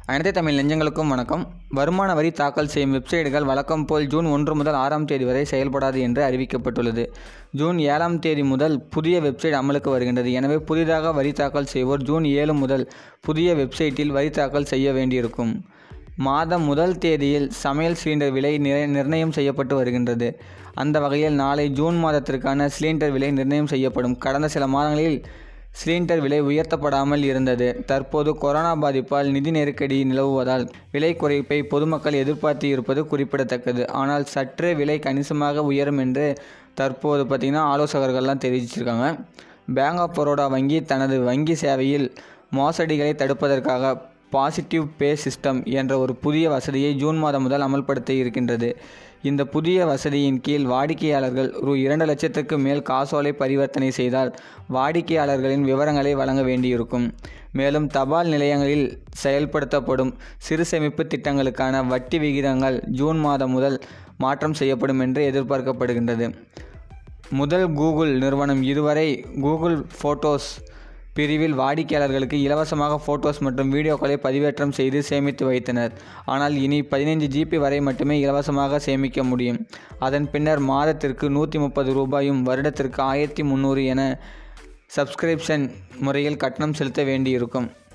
அனைத்து தமிழ் நெஞ்சங்களுக்கும் வணக்கம் வருமான வரி தாக்கல் செய்யும் வெப்சைட்டுகள் வழக்கம் போல் ஜூன் ஒன்று முதல் ஆறாம் தேதி வரை செயல்படாது என்று அறிவிக்கப்பட்டுள்ளது ஜூன் ஏழாம் தேதி முதல் புதிய வெப்சைட் அமலுக்கு வருகின்றது எனவே புதிதாக வரி தாக்கல் செய்வோர் ஜூன் ஏழு முதல் புதிய வெப்சைட்டில் வரி தாக்கல் செய்ய வேண்டியிருக்கும் மாதம் முதல் தேதியில் சமையல் சிலிண்டர் விலை நிர- நிர்ணயம் செய்யப்பட்டு வருகின்றது அந்த வகையில் நாளை ஜூன் மாதத்திற்கான சிலிண்டர் விலை நிர்ணயம் செய்யப்படும் கடந்த சில மாதங்களில் சிலிண்டர் விலை உயர்த்தப்படாமல் இருந்தது தற்போது கொரோனா பாதிப்பால் நிதி நெருக்கடி நிலவுவதால் விலை குறைப்பை பொதுமக்கள் எதிர்பார்த்து இருப்பது குறிப்பிடத்தக்கது ஆனால் சற்றே விலை கணிசமாக உயரும் என்று தற்போது பார்த்திங்கன்னா ஆலோசகர்கள்லாம் தெரிவிச்சிருக்காங்க பேங்க் ஆஃப் பரோடா வங்கி தனது வங்கி சேவையில் மோசடிகளை தடுப்பதற்காக பாசிட்டிவ் பே சிஸ்டம் என்ற ஒரு புதிய வசதியை ஜூன் மாதம் முதல் அமல்படுத்த இருக்கின்றது இந்த புதிய வசதியின் கீழ் வாடிக்கையாளர்கள் ரூ இரண்டு லட்சத்துக்கு மேல் காசோலை பரிவர்த்தனை செய்தால் வாடிக்கையாளர்களின் விவரங்களை வழங்க வேண்டியிருக்கும் மேலும் தபால் நிலையங்களில் செயல்படுத்தப்படும் சிறு சேமிப்பு திட்டங்களுக்கான வட்டி விகிதங்கள் ஜூன் மாதம் முதல் மாற்றம் செய்யப்படும் என்று எதிர்பார்க்கப்படுகின்றது முதல் கூகுள் நிறுவனம் இதுவரை கூகுள் ஃபோட்டோஸ் பிரிவில் வாடிக்கையாளர்களுக்கு இலவசமாக ஃபோட்டோஸ் மற்றும் வீடியோக்களை பதிவேற்றம் செய்து சேமித்து வைத்தனர் ஆனால் இனி பதினைஞ்சு ஜிபி வரை மட்டுமே இலவசமாக சேமிக்க முடியும் அதன் பின்னர் மாதத்திற்கு நூற்றி முப்பது ரூபாயும் வருடத்திற்கு ஆயிரத்தி முந்நூறு என சப்ஸ்கிரிப்ஷன் முறையில் கட்டணம் செலுத்த வேண்டியிருக்கும்